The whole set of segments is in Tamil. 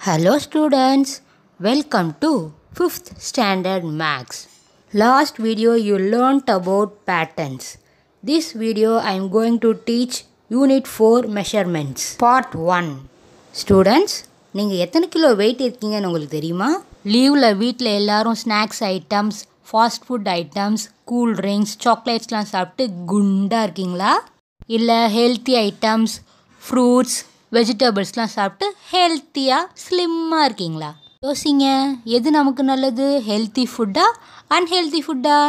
Hello students, welcome to 5th standard max. Last video you learnt about patterns. This video I am going to teach unit 4 measurements. Part 1. Students, நீங்கள் எத்தனை கிலோ வெயிட் இருக்கீங்கன்னு உங்களுக்கு தெரியுமா லீவில் வீட்டில் எல்லாரும் snacks items fast food items cool drinks சாக்லேட்ஸ்லாம் சாப்பிட்டு குண்டாக இருக்கீங்களா இல்லை ஹெல்த்தி ஐட்டம்ஸ் ஃப்ரூட்ஸ் வெஜிடபிள்ஸ்லாம் சாப்பிட்டு ஹெல்த்தியாக ஸ்லிம்மாக இருக்கீங்களா யோசிங்க எது நமக்கு நல்லது ஹெல்த்தி ஃபுட்டா அன்ஹெல்த்தி ஃபுட்டா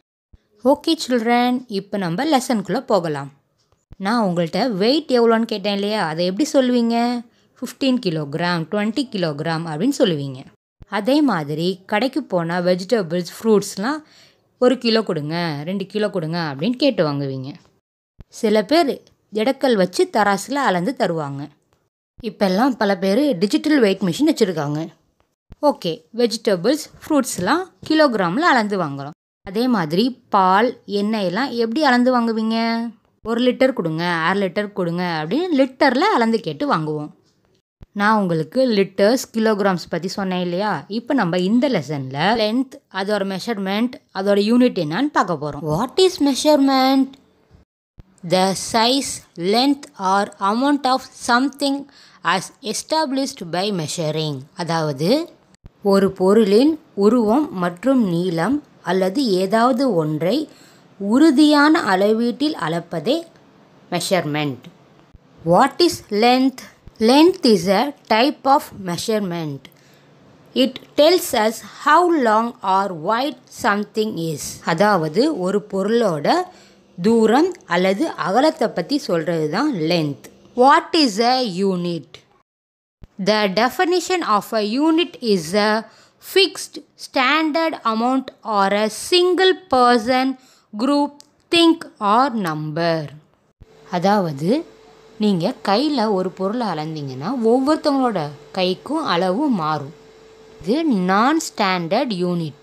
ஓகே சில்ட்ரன் இப்போ நம்ம லெசனுக்குள்ளே போகலாம் நான் உங்கள்கிட்ட வெயிட் எவ்வளோன்னு கேட்டேன் இல்லையா அதை எப்படி சொல்லுவீங்க ஃபிஃப்டீன் கிலோகிராம் டுவெண்ட்டி கிலோகிராம் அப்படின்னு சொல்லுவீங்க அதே மாதிரி கடைக்கு போனால் வெஜிடபிள்ஸ் ஃப்ரூட்ஸ்லாம் ஒரு கிலோ கொடுங்க ரெண்டு கிலோ கொடுங்க அப்படின்னு கேட்டு வாங்குவீங்க சில பேர் எடக்கல் வச்சு தராசில் அளந்து தருவாங்க இப்போல்லாம் பல பேர் டிஜிட்டல் வெயிட் மிஷின் வச்சுருக்காங்க ஓகே வெஜிடபிள்ஸ் ஃப்ரூட்ஸ்லாம் கிலோகிராமில் அளந்து வாங்குறோம் அதே மாதிரி பால் எண்ணெயெல்லாம் எப்படி அளந்து வாங்குவீங்க ஒரு லிட்டர் கொடுங்க அரை லிட்டர் கொடுங்க அப்படின்னு லிட்டரில் அளந்து கேட்டு வாங்குவோம் நான் உங்களுக்கு லிட்டர்ஸ் கிலோகிராம்ஸ் பற்றி சொன்னேன் இல்லையா இப்போ நம்ம இந்த லெசனில் லென்த் அதோட மெஷர்மெண்ட் அதோட யூனிட் என்னன்னு பார்க்க போகிறோம் what is measurement the size length or amount of something as established by measuring அதாவது ஒரு பொருளின் உருவம் மற்றும் நீளம் அல்லது ஏதாவது ஒன்றை உறுதியான அளவீட்டில் அளப்பதே measurement what is length length is a type of measurement it tells as how long or wide something is அதாவது ஒரு பொருளோட தூரம் அல்லது அகலத்தை பற்றி சொல்கிறது தான் length what is a unit the definition of a unit is a fixed standard amount or a single person group thing or number அதாவது நீங்கள் கையில் ஒரு பொருளை அளந்தீங்கன்னா ஒவ்வொருத்தவங்களோட கைக்கும் அளவும் மாறும் இது நான் ஸ்டாண்டர்ட் யூனிட்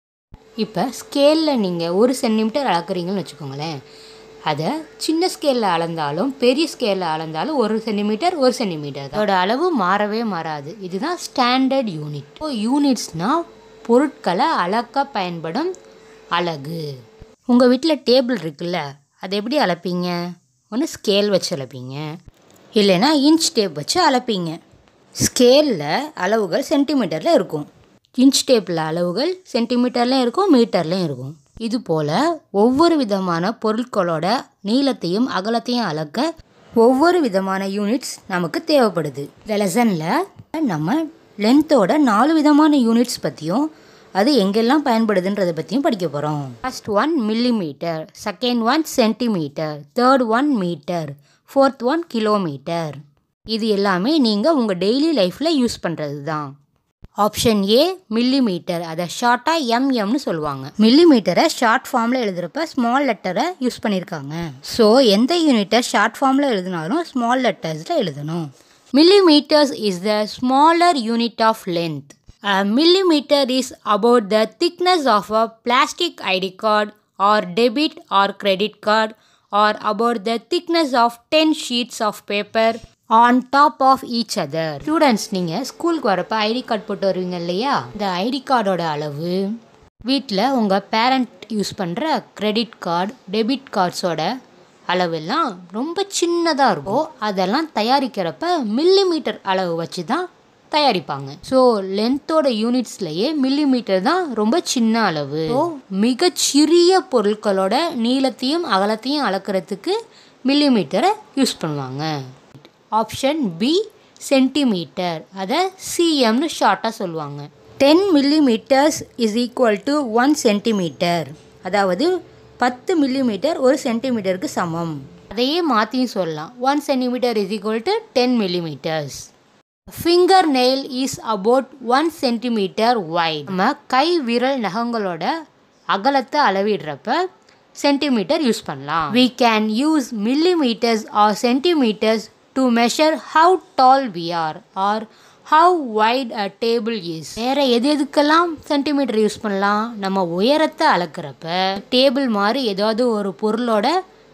இப்போ ஸ்கேலில் நீங்கள் ஒரு சென்டிமீட்டர் அளக்குறீங்கன்னு வச்சுக்கோங்களேன் அதை சின்ன ஸ்கேலில் அளந்தாலும் பெரிய ஸ்கேலில் அளந்தாலும் ஒரு சென்டிமீட்டர் ஒரு சென்டிமீட்டர் அதோட அளவு மாறவே மாறாது இதுதான் ஸ்டாண்டர்ட் யூனிட் இப்போ யூனிட்ஸ்னால் பொருட்களை அளக்க பயன்படும் அலகு உங்கள் வீட்டில் டேபிள் இருக்குல்ல அதை எப்படி அளப்பீங்க ஒன்று ஸ்கேல் வச்சு அளப்பீங்க இல்லைன்னா இன்ச் டேப் வச்சு அளப்பீங்க ஸ்கேலில் அளவுகள் சென்டிமீட்டரில் இருக்கும் இன்ச் டேப்பில் அளவுகள் சென்டிமீட்டர்லையும் இருக்கும் மீட்டர்லையும் இருக்கும் இது போல் ஒவ்வொரு விதமான பொருட்களோட நீளத்தையும் அகலத்தையும் அளக்க ஒவ்வொரு விதமான யூனிட்ஸ் நமக்கு தேவைப்படுது இந்த லெசனில் நம்ம லென்த்தோட நாலு விதமான யூனிட்ஸ் பற்றியும் அது எங்கெல்லாம் பயன்படுதுன்றதை பற்றியும் படிக்க போகிறோம் first one millimetre second one centimetre third one metre fourth one kilometre இது எல்லாமே நீங்கள் உங்கள் டெய்லி லைஃப்பில் யூஸ் பண்ணுறது தான் ஆப்ஷன் ஏ மில்லிமீட்டர் அதை ஷார்ட்டாக எம்எம்னு சொல்லுவாங்க மில்லிமீட்டரை ஷார்ட் ஃபார்மில் எழுதுகிறப்ப ஸ்மால் லெட்டரை யூஸ் பண்ணியிருக்காங்க ஸோ எந்த யூனிட்டை ஷார்ட் ஃபார்மில் எழுதினாலும் ஸ்மால் லெட்டர்ஸில் எழுதணும் millimetres is the smaller unit of length A millimeter is about the thickness of a plastic ID card or debit or credit card or about the thickness of 10 sheets of paper on top of each other. Students நீங்கள் ஸ்கூலுக்கு வரப்போ ஐடி கார்டு போட்டு வருவீங்க இல்லையா இந்த ஐடி கார்டோட அளவு வீட்டில் உங்கள் பேரண்ட் யூஸ் பண்ணுற கிரெடிட் கார்டு டெபிட் கார்ட்ஸோட அளவெல்லாம் ரொம்ப சின்னதாக இருக்கும் அதெல்லாம் தயாரிக்கிறப்ப மில்லிமீட்டர் அளவு வச்சு தான் தயாரிப்பாங்க ஸோ லென்த்தோட யூனிட்ஸ்லேயே மில்லிமீட்டர் தான் ரொம்ப சின்ன அளவு ஸோ மிகச்சிறிய பொருட்களோட நீளத்தையும் அகலத்தையும் அளக்கிறதுக்கு மில்லிமீட்டரை யூஸ் பண்ணுவாங்க ஆப்ஷன் பி சென்டிமீட்டர் அதை சிஎம்னு ஷார்ட்டாக சொல்லுவாங்க ten millimetres is equal to one centimetre அதாவது பத்து மில்லிமீட்டர் ஒரு சென்டிமீட்டருக்கு சமம் அதையே மாற்றியும் சொல்லலாம் one centimetre is equal to ten millimetres finger nail is about one centimetre wide நம்ம கை விரல் நகங்களோட அகலத்தை அளவிடுறப்ப சென்டிமீட்டர் யூஸ் பண்ணலாம் we can use millimetres or centimetres to measure how tall we are or how white a table is வேற எது எதுக்கெல்லாம் சென்டிமீட்டர் யூஸ் பண்ணலாம் நம்ம உயரத்தை அளக்கிறப்ப டேபிள் மாதிரி ஏதாவது ஒரு பொருளோட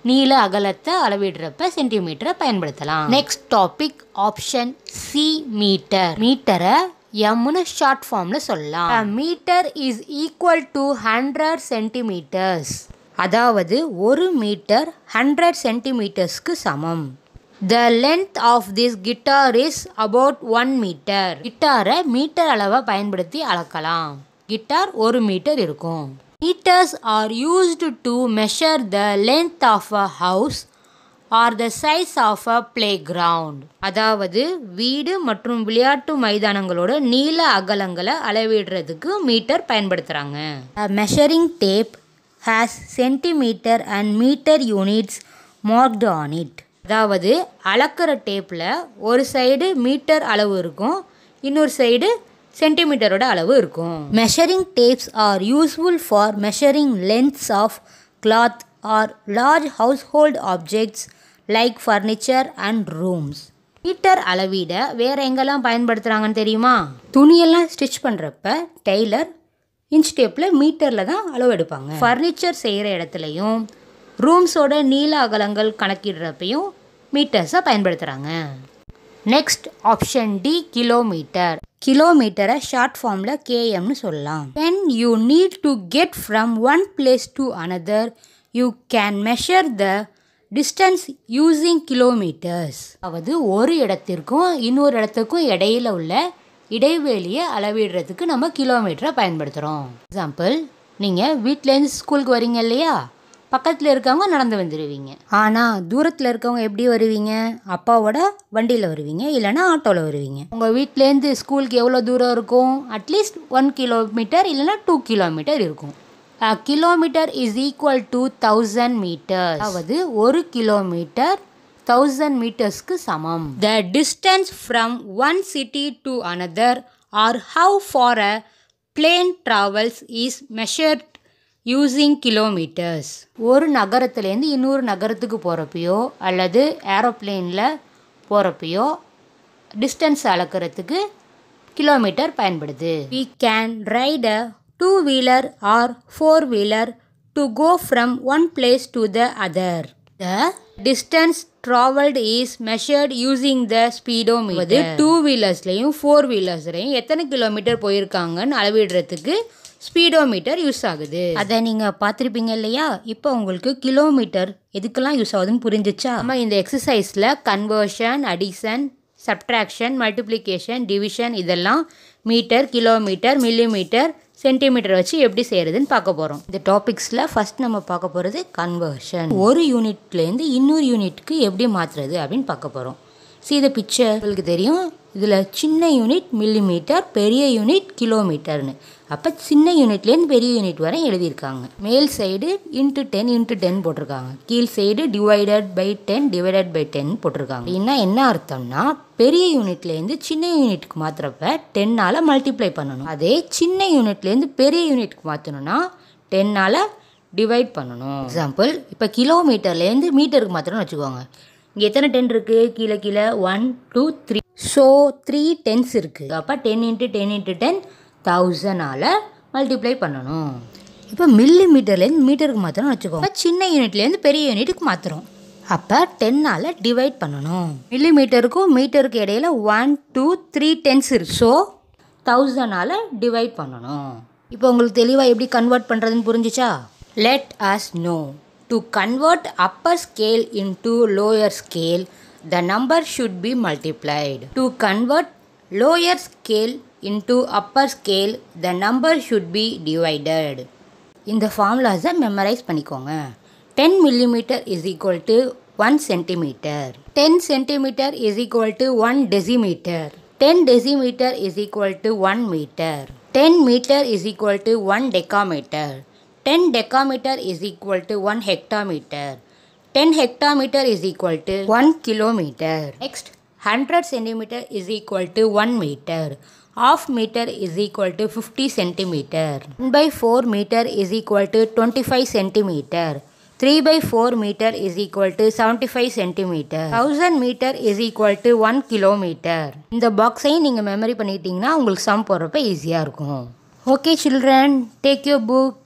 நீள அகலத்தை அளவிடுறப்ப சென்டிமீட்டரை பயன்படுத்தலாம் next topic option C metre மீட்டரை எம்னு ஷார்ட் ஃபார்மில் சொல்லலாம் metre is equal to hundred centimetres அதாவது ஒரு மீட்டர் ஹண்ட்ரட் சென்டிமீட்டர்ஸ்க்கு சமம் the length of this guitar is about one metre கிட்டாரை மீட்டர் அளவை பயன்படுத்தி அளக்கலாம் கிட்டார் ஒரு மீட்டர் இருக்கும் metres are used to measure the length of a house or the size of a playground அதாவது வீடு மற்றும் விளையாட்டு மைதானங்களோட நீள அகலங்களை அளவிடுறதுக்கு மீட்டர் பயன்படுத்துகிறாங்க measuring tape has centimetre and metre units marked on it அதாவது அளக்கிற டேப்பில் ஒரு சைடு மீட்டர் அளவு இருக்கும் இன்னொரு சைடு சென்டிமீட்டரோட அளவு இருக்கும் measuring tapes are useful for measuring lengths of cloth or large household objects like furniture and rooms metre அளவீட வேற எங்கெல்லாம் பயன்படுத்துகிறாங்கன்னு தெரியுமா துணியெல்லாம் ஸ்டிச் பண்ணுறப்ப டெய்லர் இன்ச் டேப்பில் மீட்டரில் தான் அளவு எடுப்பாங்க ஃபர்னிச்சர் செய்கிற இடத்துலையும் ரூம்ஸோட நீள அகலங்கள் கணக்கிடுறப்பையும் மீட்டர்ஸை பயன்படுத்துகிறாங்க நெக்ஸ்ட் ஆப்ஷன் டி கிலோமீட்டர் கிலோமீட்டரை ஷார்ட் ஃபார்மில் கேஎம்னு சொல்லலாம் when you need to get from one place to another you can measure the distance using kilometres அதாவது ஒரு இடத்திற்கும் இன்னொரு இடத்துக்கும் இடையில உள்ள இடைவெளியை அளவிடுறதுக்கு நம்ம கிலோமீட்டரை பயன்படுத்துகிறோம் எக்ஸாம்பிள் நீங்கள் வீட்டிலேருந்து ஸ்கூலுக்கு வரீங்க இல்லையா பக்கத்தில் இருக்கவங்க நடந்து வந்துடுவீங்க ஆனால் தூரத்தில் இருக்கவங்க எப்படி வருவீங்க அப்பாவோட வண்டியில் வருவீங்க இல்லைன்னா ஆட்டோவில் வருவீங்க உங்கள் வீட்டிலேருந்து ஸ்கூலுக்கு எவ்வளோ தூரம் இருக்கும் அட்லீஸ்ட் ஒன் கிலோமீட்டர் இல்லைன்னா டூ கிலோமீட்டர் இருக்கும் kilometre is equal to thousand metre அதாவது ஒரு கிலோமீட்டர் தௌசண்ட் மீட்டர்ஸ்க்கு சமம் the distance from one city to another or how far a plane travels is measured using kilometres ஒரு நகரத்துலேருந்து இன்னொரு நகரத்துக்கு போகிறப்பையோ அல்லது ஏரோப்ளேனில் போகிறப்பையோ டிஸ்டன்ஸ் அளக்கிறதுக்கு கிலோமீட்டர் பயன்படுது we can ride a two wheeler or four wheeler to go from one place to the other the distance travelled is measured using the speedometer two வீலர்ஸ்லையும் ஃபோர் வீலர்ஸ்லையும் எத்தனை கிலோமீட்டர் போயிருக்காங்கன்னு அளவிடுறதுக்கு ஸ்பீடோமீட்டர் யூஸ் ஆகுது அதை நீங்கள் பார்த்துருப்பீங்க இல்லையா இப்போ உங்களுக்கு கிலோமீட்டர் எதுக்கெல்லாம் யூஸ் ஆகுதுன்னு புரிஞ்சிச்சா நம்ம இந்த எக்ஸசைஸில் conversion addition subtraction multiplication division இதெல்லாம் மீட்டர் கிலோமீட்டர் மில்லிமீட்டர் சென்டிமீட்டர் வச்சு எப்படி செய்கிறதுன்னு பார்க்க போகிறோம் இந்த டாபிக்ஸில் ஃபஸ்ட் நம்ம பார்க்க போகிறது கன்வர்ஷன் ஒரு யூனிட்லேருந்து இன்னொரு யூனிட்க்கு எப்படி மாற்றுறது அப்படின்னு பார்க்க போகிறோம் see the picture உங்களுக்கு தெரியும் இதில் சின்ன யூனிட் மில்லிமீட்டர் பெரிய யூனிட் கிலோமீட்டர்னு அப்போ சின்ன யூனிட்லேருந்து பெரிய யூனிட் வரை எழுதியிருக்காங்க மேல் side into ten into ten போட்டிருக்காங்க கீழ் side divided by ten divided by ten போட்டிருக்காங்க அப்படின்னா என்ன அர்த்தம்னா பெரிய யூனிட்லேருந்து சின்ன யூனிட்க்கு மாற்றுறப்ப டென்னால் மல்டிப்ளை பண்ணணும் அதே சின்ன யூனிட்லேருந்து பெரிய யூனிட்க்கு மாற்றணும்னா டென்னால் டிவைட் பண்ணணும் எக்ஸாம்பிள் இப்போ கிலோமீட்டர்லேருந்து மீட்டருக்கு மாற்றணும்னு வச்சுக்கோங்க இங்கே எத்தனை டென் இருக்குது கீழே கீழே one two three so three tens இருக்குது அப்போ ten into ten into ten தௌசண்டால் மல்டிப்ளை பண்ணணும் இப்போ மில்லி மீட்டர்லேருந்து மீட்டருக்கு மாற்றணும்னு வச்சுக்கோங்க அப்ப சின்ன யூனிட்லேருந்து பெரிய யூனிட்டுக்கு மாற்றுறோம் அப்போ டென்னால் டிவைட் பண்ணணும் மில்லி மீட்டருக்கும் மீட்டருக்கு இடையில ஒன் டூ த்ரீ டென்ஸ் இருக்கு ஸோ தௌசண்டால் டிவைட் பண்ணணும் இப்போ உங்களுக்கு தெளிவாக எப்படி கன்வெர்ட் பண்ணுறதுன்னு புரிஞ்சுச்சா let us know to convert upper scale into lower scale the number should be multiplied to convert lower scale into upper scale the number should be divided இந்த ஃபார்முலாஸை மெமரைஸ் பண்ணிக்கோங்க ten millimetre is equal to one centimetre ten centimetre is equal to one decimetre ten decimetre is equal to one metre ten metre is equal to one decametre ten decametre is equal to one hectametre ten hectametre is equal to one kilometre next hundred centimetre is equal to one metre half meter is equal to 50 centimeter 1 by 4 meter is equal to 25 centimeter 3 by 4 meter is equal to 75 centimeter 1000 meter is equal to 1 kilometer இந்த பாக்ஸையும் நீங்கள் மெமரி பண்ணிட்டீங்கன்னா உங்களுக்கு சம் போடுறப்ப ஈஸியாக இருக்கும் okay children take your book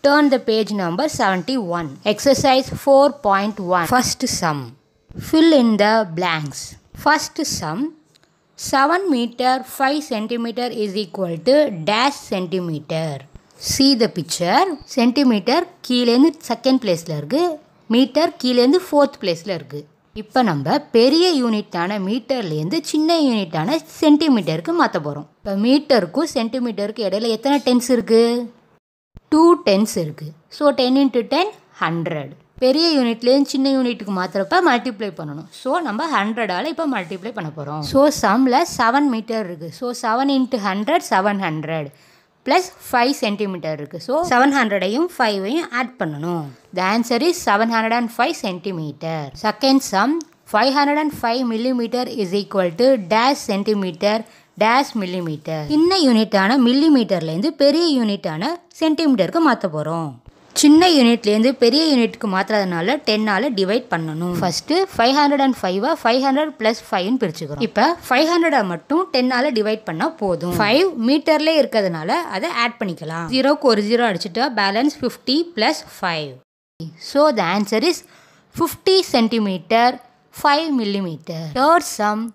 Turn the page number 71. Exercise 4.1. First sum. Fill in the blanks. First sum 7 meter 5 centimeter is equal to dash centimeter. See the picture. Centimetre கீழேருந்து செகண்ட் பிளேஸில் இருக்குது மீட்டர் கீழேருந்து ஃபோர்த் பிளேஸில் இருக்குது இப்போ நம்ம பெரிய யூனிட்டான மீட்டர்லேருந்து சின்ன யூனிட்டான சென்டிமீட்டருக்கு மாற்ற போகிறோம் இப்போ மீட்டருக்கும் சென்டிமீட்டருக்கு இடையில எத்தனை டென்ஸ் இருக்குது டூ டென்ஸ் இருக்குது so ten into ten hundred பெரிய யூனிட்லேருந்து சின்ன யூனிட்டுக்கு மாத்திரப்ப மல்டிப்ளை பண்ணணும் ஸோ நம்ம ஹண்ட்ரடால் இப்போ மல்டிப்ளை பண்ண போகிறோம் ஸோ சம்மில் செவன் மீட்டர் இருக்குது so seven into hundred seven hundred plus five centimetre இருக்குது ஸோ செவன் ஹண்ட்ரடையும் ஃபைவையும் ஆட் பண்ணணும் the answer is seven hundred and five centimetre second sum five hundred and five millimetre is equal to dash centimetre dash millimetre சின்ன யூனிட்டான மில்லிமீட்டர்லேருந்து பெரிய யூனிட்டான சென்டிமீட்டருக்கு மாற்ற போகிறோம் சின்ன யூனிட்லேருந்து பெரிய யூனிட்க்கு மாற்றுறதுனால டென்னால் டிவைட் பண்ணணும் ஃபஸ்ட்டு ஃபைவ் ஹண்ட்ரட் அண்ட் ஃபைவை ஃபைவ் ஹண்ட்ரட் ப்ளஸ் ஃபைவ்னு பிரிச்சுக்கிறோம் இப்போ ஃபைவ் ஹண்ட்ரடை மட்டும் டென்னால் டிவைட் பண்ணால் போதும் ஃபைவ் மீட்டர்லேயே இருக்கிறதுனால அதை ஆட் பண்ணிக்கலாம் ஜீரோக்கு ஒரு ஜீரோ அடிச்சுட்டா balance fifty plus five so the answer is fifty centimetre five millimetre third sum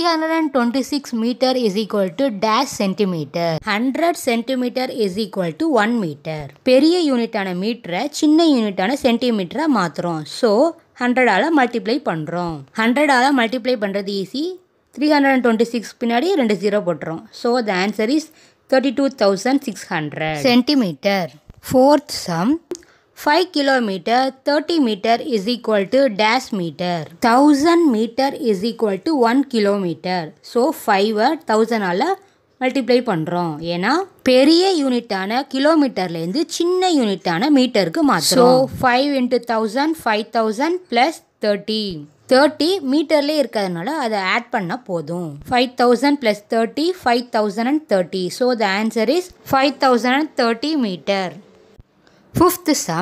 326 meter is equal to dash centimeter 100 centimeter is equal to 1 meter பெரிய யூனிட்டான மீட்டரை சின்ன யூனிட்டான சென்டிமீட்டரை மாற்றுறோம் ஸோ ஹண்ட்ரடால் மல்டிப்ளை பண்ணுறோம் ஹண்ட்ரடால் மல்டிப்ளை பண்ணுறது easy three hundred and twenty six பின்னாடி ரெண்டு ஜீரோ போட்டுரும் so the answer is thirty two thousand six hundred centimetre fourth sum 5 kilometer 30 meter is equal to dash meter 1000 meter is equal to 1 kilometer so 5 1000 ஆல மல்டிப்ளை பண்ணுறோம் ஏன்னா பெரிய யூனிட்டான கிலோமீட்டர்லேருந்து சின்ன யூனிட்டான மீட்டருக்கு மாற்றுறோம் so five into thousand five thousand plus thirty thirty மீட்டர்லேயே இருக்கிறதுனால அதை ஆட் பண்ணால் போதும் five thousand plus thirty five thousand and thirty so the answer is five thousand and thirty metre Fifth sum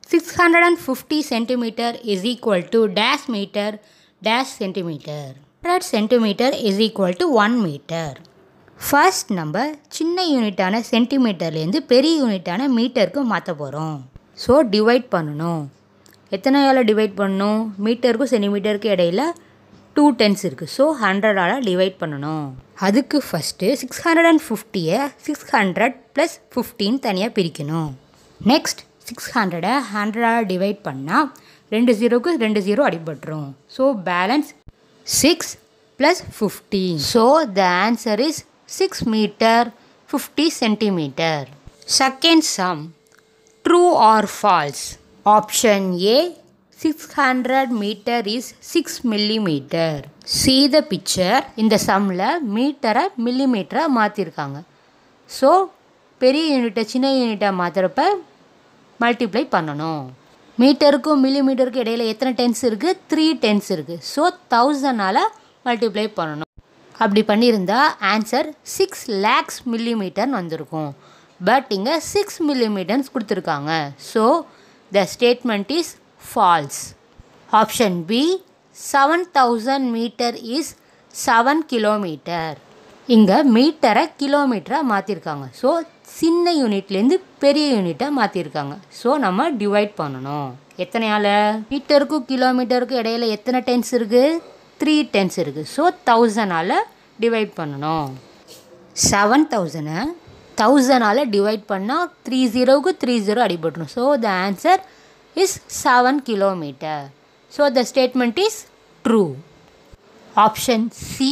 650 centimeter is equal to dash meter dash centimeter. 100 centimeter is equal to 1 meter. First நம்ம சின்ன யூனிட்டான சென்டிமீட்டர்லேருந்து பெரிய யூனிட்டான மீட்டருக்கு மாற்ற போகிறோம் ஸோ டிவைட் பண்ணணும் எத்தனையால் டிவைட் பண்ணணும் மீட்டருக்கும் சென்டிமீட்டருக்கு இடையில டூ டென்ஸ் இருக்குது ஸோ ஹண்ட்ரடால் டிவைட் பண்ணணும் அதுக்கு ஃபஸ்ட்டு சிக்ஸ் ஹண்ட்ரட் அண்ட் ஃபிஃப்டியை சிக்ஸ் ஹண்ட்ரட் ப்ளஸ் ஃபிஃப்டின் தனியாக பிரிக்கணும் நெக்ஸ்ட் சிக்ஸ் ஹண்ட்ரடை ஹண்ட்ரடால் டிவைட் பண்ணால் ரெண்டு ஜீரோக்கு ரெண்டு ஜீரோ அடிபட்டுரும் so balance six plus fifty so the answer is six metre fifty centimetre second sum true or false option A six hundred metre is six millimetre see the picture இந்த சம்மில் மீட்டரை மில்லிமீட்டராக மாற்றிருக்காங்க ஸோ பெரிய யூனிட்டை சின்ன யூனிட்டை மாற்றுறப்ப மல்டிப்ளை பண்ணணும் மீட்டருக்கும் மில்லிமீட்டருக்கும் இடையில எத்தனை டென்ஸ் இருக்குது த்ரீ டென்ஸ் இருக்குது ஸோ தௌசண்டால் மல்டிப்ளை பண்ணணும் அப்படி பண்ணியிருந்தா ஆன்சர் சிக்ஸ் லேக்ஸ் மில்லிமீட்டர்னு வந்திருக்கும் பட் இங்கே சிக்ஸ் மில்லிமீட்டர்ஸ் கொடுத்துருக்காங்க so the statement is false option B seven thousand metre is seven kilometre இங்கே மீட்டரை கிலோமீட்டராக மாற்றிருக்காங்க ஸோ சின்ன யூனிட்லேருந்து பெரிய யூனிட்டாக மாற்றிருக்காங்க ஸோ நம்ம டிவைட் பண்ணணும் எத்தனையால் மீட்டருக்கும் கிலோமீட்டருக்கும் இடையில எத்தனை டென்ஸ் இருக்குது த்ரீ டென்ஸ் இருக்குது ஸோ தௌசண்டால் டிவைட் பண்ணணும் செவன் தௌசண்டை தௌசண்டால் டிவைட் பண்ணால் த்ரீ ஜீரோவுக்கு த்ரீ ஜீரோ அடிபட்டுரும் so the answer is seven kilometre so the statement is true option C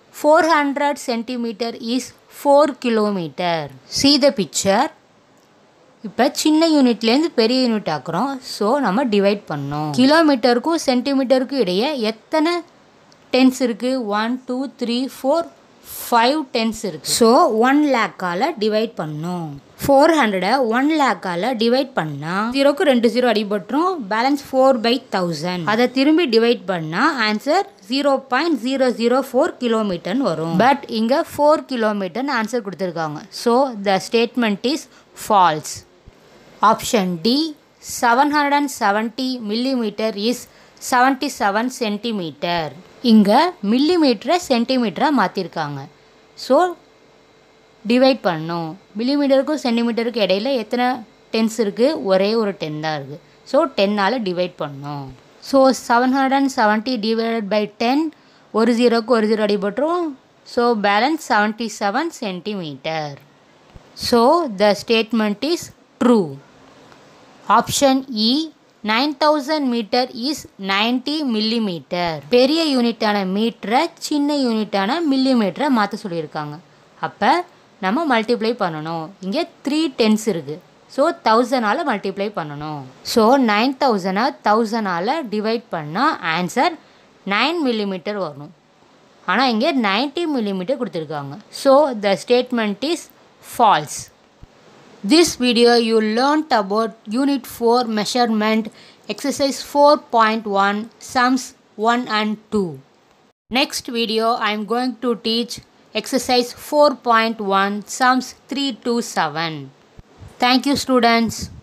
400 centimeter is 4 kilometer. See the picture. இப்போ சின்ன யூனிட்லேருந்து பெரிய யூனிட் ஆக்குறோம் ஸோ நம்ம டிவைட் பண்ணோம் கிலோமீட்டருக்கும் சென்டிமீட்டருக்கும் இடையே எத்தனை டென்ஸ் இருக்குது one two three four five tens இருக்குது ஸோ ஒன் லேக்கால் டிவைட் பண்ணோம் ஃபோர் ஹண்ட்ரடை ஒன் லேக்கால் டிவைட் பண்ணால் ஜீரோக்கு ரெண்டு ஜீரோ அடிபட்டுரும் பேலன்ஸ் ஃபோர் பை தௌசண்ட் அதை திரும்பி டிவைட் பண்ணால் answer zero point zero zero four கிலோமீட்டர்னு வரும் பட் இங்கே ஃபோர் கிலோமீட்டர்னு ஆன்சர் கொடுத்துருக்காங்க so the statement is false option D seven hundred and seventy millimetre is seventy seven centimetre இங்கே மில்லிமீட்டரை சென்டிமீட்டராக மாற்றிருக்காங்க ஸோ டிவைட் பண்ணணும் மில்லிமீட்டருக்கும் சென்டிமீட்டருக்கும் இடையில எத்தனை டென்ஸ் இருக்குது ஒரே ஒரு டென் தான் இருக்குது ஸோ டென்னால் டிவைட் பண்ணோம் so seven hundred and seventy divided by ten ஒரு ஜீரோக்கு ஒரு ஜீரோ அடிபட்டுரும் so balance seventy seven centimetre so the statement is true option E nine thousand metre is ninety millimetre பெரிய யூனிட்டான மீட்டரை சின்ன யூனிட்டான மில்லிமீட்டரை மாற்ற சொல்லியிருக்காங்க அப்போ நம்ம மல்டிப்ளை பண்ணணும் இங்கே த்ரீ டென்ஸ் இருக்குது ஸோ தௌசண்டால் மல்டிப்ளை பண்ணணும் ஸோ நைன் தௌசண்டை தௌசண்டால் டிவைட் பண்ணால் ஆன்சர் நைன் மில்லிமீட்டர் வரணும் ஆனால் இங்கே நைன்ட்டி மில்லிமீட்டர் கொடுத்துருக்காங்க so the statement is false This video you learnt about Unit 4 Measurement Exercise 4.1 Sums 1 and 2. Next video I am going to teach Exercise 4.1 Sums 3 to 7. Thank you students.